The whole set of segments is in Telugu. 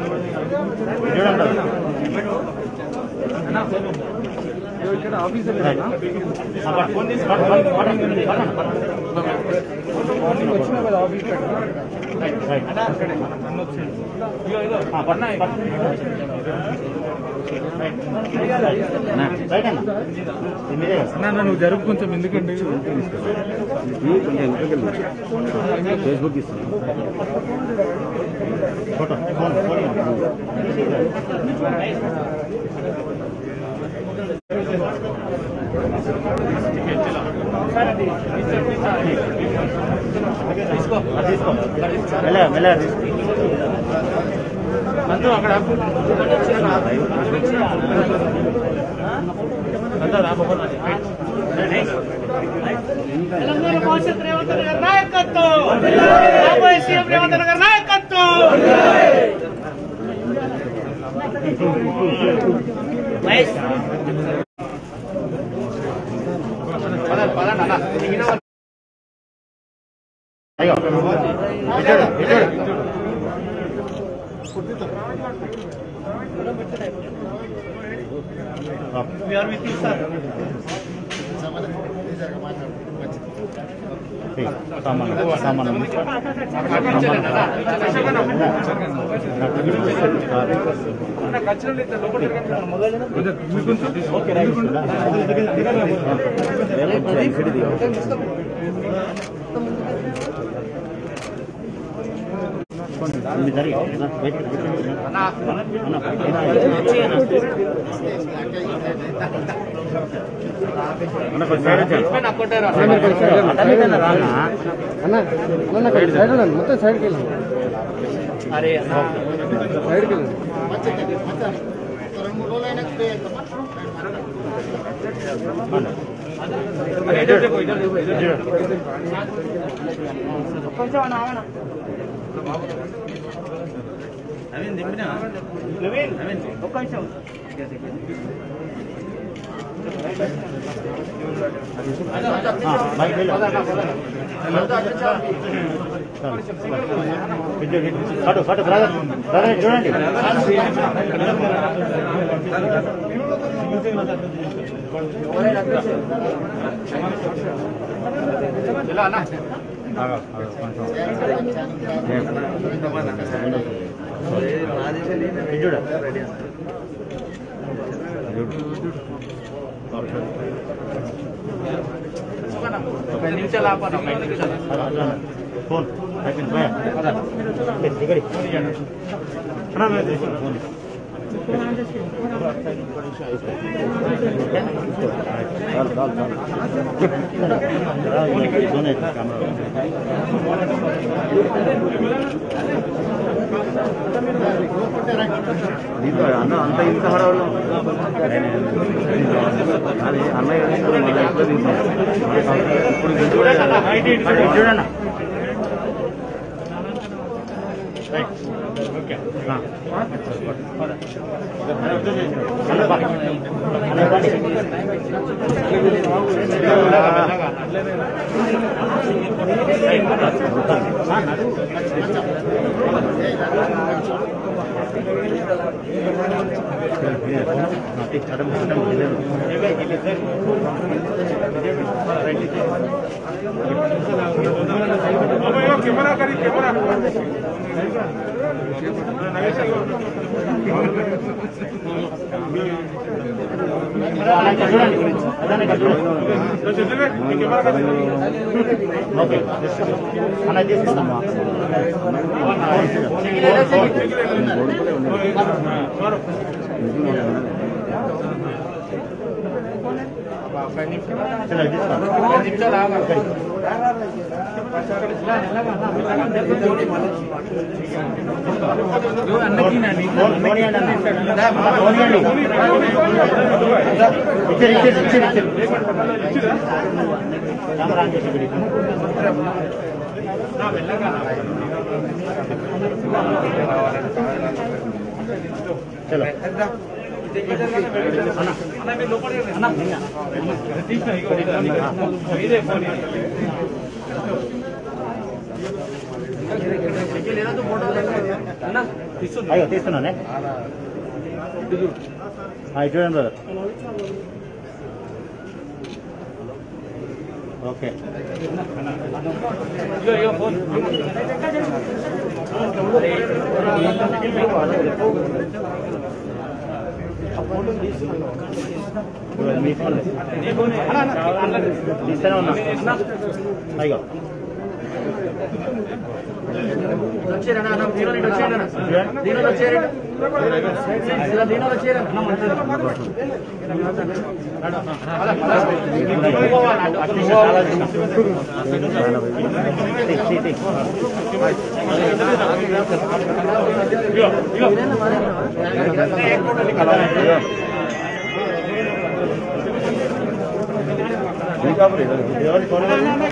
ఇక్కడ ఆఫీసర్ మార్నింగ్ వచ్చినా కదా ఆఫీస్ అన్న నువ్వు జరుపు కొంచెం ఎందుకంటే ఫేస్బుక్ ఇస్తాను ఫోటో తీసుకో తీసుకో మెల్లగా మెల్లగా తీసుకో అందు అక్కడ తెలంగాణ భవిష్యత్ రేవంత్ రెడ్డి గారి నాయకత్వం రాబోయే సీఎం రేవంత్ రెడ్డి గారి నాయకత్వం అయ్యో ఇటు ఇటు సామాన్ సామాన్ అన్న అన్న సైడ్ వెళ్ళండి మొత్తం సైడ్కి వెళ్ళండి సైడ్కి వెళ్ళండి ఫోటో ఫోటో బ్రదర్ బ్రదర్ చూడండి చూడ ఒక నిమిషాలు ఆపన్న ఒక ఐదు నిమిషాలు ఫోన్ అయిపోయింది పోయా దిగడి అన్నా మేము తీసుకున్నాం ఫోన్ చాలు చాలు చాలు ఫోన్ అయితే కెమెరా దీంతో అన్న అంత ఇంత హడావులో అది అన్నయ్య ఇప్పుడు మన ఎప్పుడు తీసాం ఇప్పుడు ఇది చూడండి చూడన్న కెమెరా కరీ కెమెరా ఓకే అన్న తీసుకుందామా నిమిషాలు ఆగండి. చలో మీరే ఫోన్ అయ్యో తీస్తున్నానే ఆ, ఇటు చూడండి బ్రదర్ ఓకే ఇదిగో మీ ఫోన్ తీస్తూనే ఉన్నా అయ్యో ఎవరి ఫోన్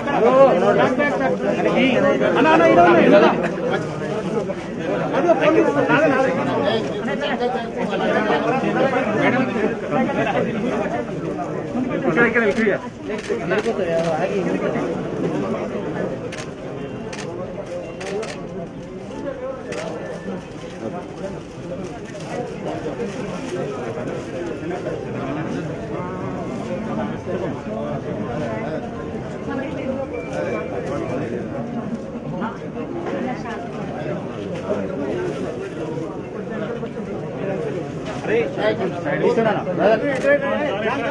తీస్తున్నాను బ్రదర్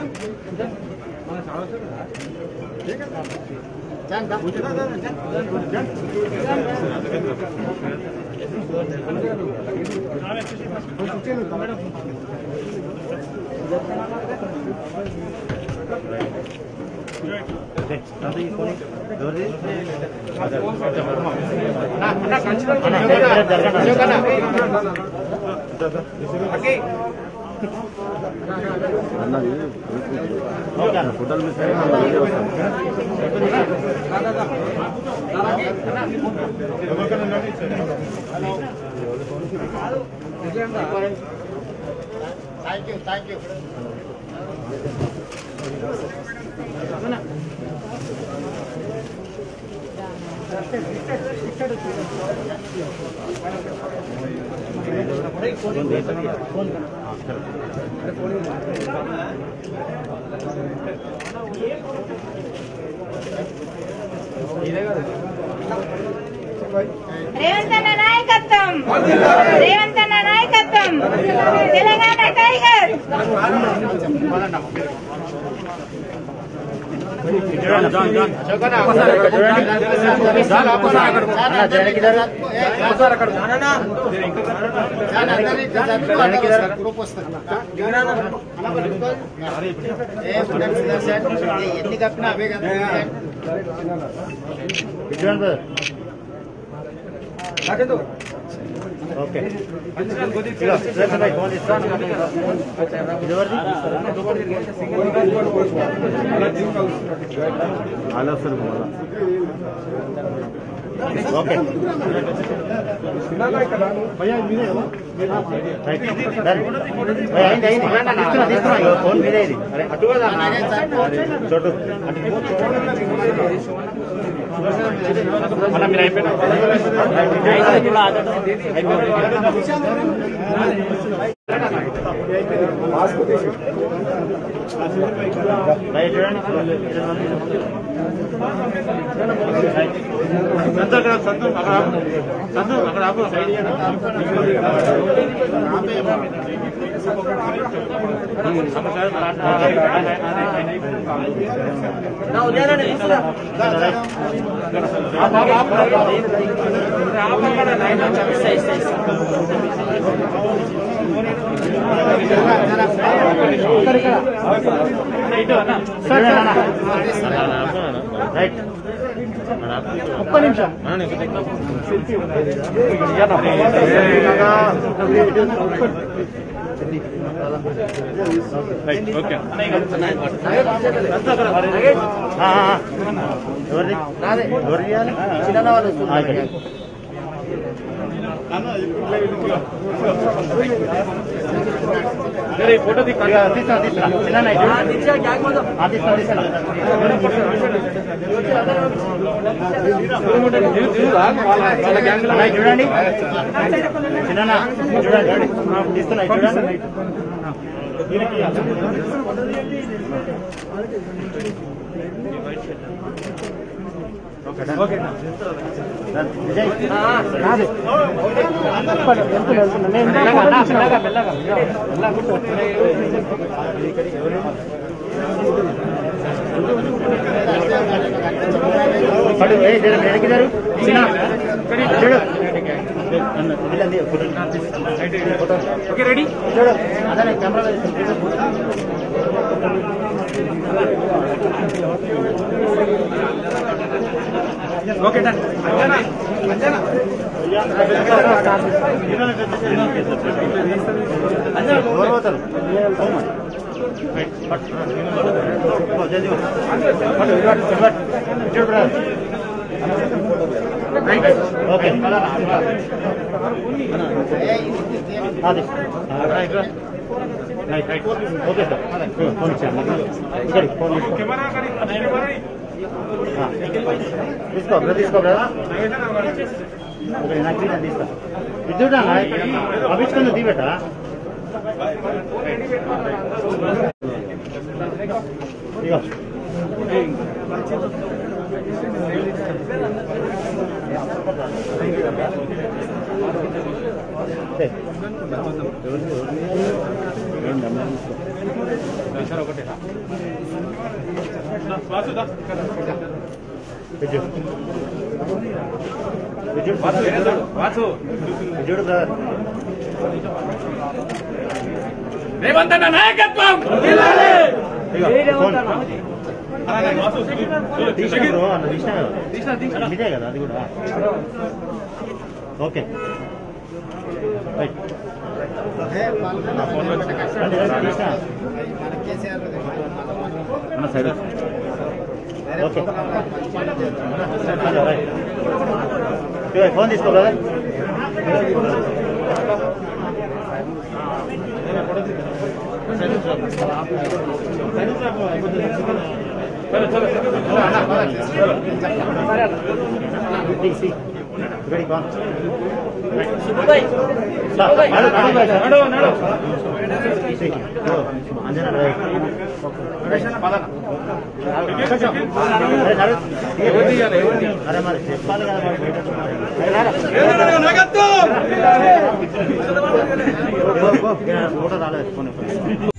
ఎవరిది ఫోటోలు miss thank you thank you Revanth అన్న నాయకత్వం రేవంత్ అన్న నాయకత్వం తెలంగాణ టైగర్ గ్రూప్ వస్తుంది ఎన్ని కప్పినా అవే కదా ఇటువంటి ఓకే ఇదిగో, సుదర్శన్ భాయ్ ఫోన్ ఇస్తాను ఇది ఎవరిది hello sir okay right. Done. భయ్యా, అయింది అయింది తీసుకున్నా తీసుకున్నా ఇగో ఫోన్ మీదే ఇది అరే చోటు అన్న మీరు అయిపోయినా రైట్ చూడండి సంతు అక్కడ సంతు అక్కడ ఆపు. సంతు అక్కడ ఆపు సైడ్ రైట్ ఒక్క నిమిషం ఓకే ఎవరిది ఎవరిది ఇవ్వాలి? ఆ, ఇక్కడ. ఫోటో తీస్తున్నా తీస్తున్నా చిన్న తీస్తున్నా తీస్తున్నా అన్నయ్య చూడండి చిన్న చూడండి తీస్తున్నా చూడండి ఓకే విజయ్ కాదు వెళ్తున్నా వెళ్తున్నా నేను ఇందాక ఫోటో తీసిన. పడు ఏ జర వెనక్కి జరు చిన్న చూడు అన్న, వీళ్ళంది ఫోటో ఫోటో ఓకే రెడీ చూడు అదే కెమెరా ఓకే డన్ ఎవరు పోతారు ఓకే ఓకే సార్ ఫోన్ ఇచ్చాను ఇక్కడ ఫోన్ తీసుకో బ్రదర్ తీసుకో బ్రదర్ ఓకే నాకు తీసుకో తీసుకో ఇది చూడా అభిష్కంద తీబెట్ట ఇగో అంతే. ఏంటి అమ్మా తీసుకో. విజయ్ విజయ్ వాసు విజయుడు బ్రదర్ రేవంత్ అన్న నాయకత్వం ఇగో ఫోన్ తీసిన బ్రో అన్న తీసిన కదా మీదే కదా అది కూడా ఓకే రైట్ నా ఫోన్లో రండి, రండి, తీసిన. అన్న సైడ్ ఓకే అన్న, రైట్. ఇగో, ఫోన్ తీసుకో brother Ready, go on. Right. Stop. నడు, నడు, నడు. See, go. అంజనా, right. అరే, నడు. అరే మరి చెప్పాలి కదా మరి బయట ఉన్నారు. అరే, రారా. నాయకత్వం ఇదిగో, గో. ఫోటో రాలేదు ఫోన్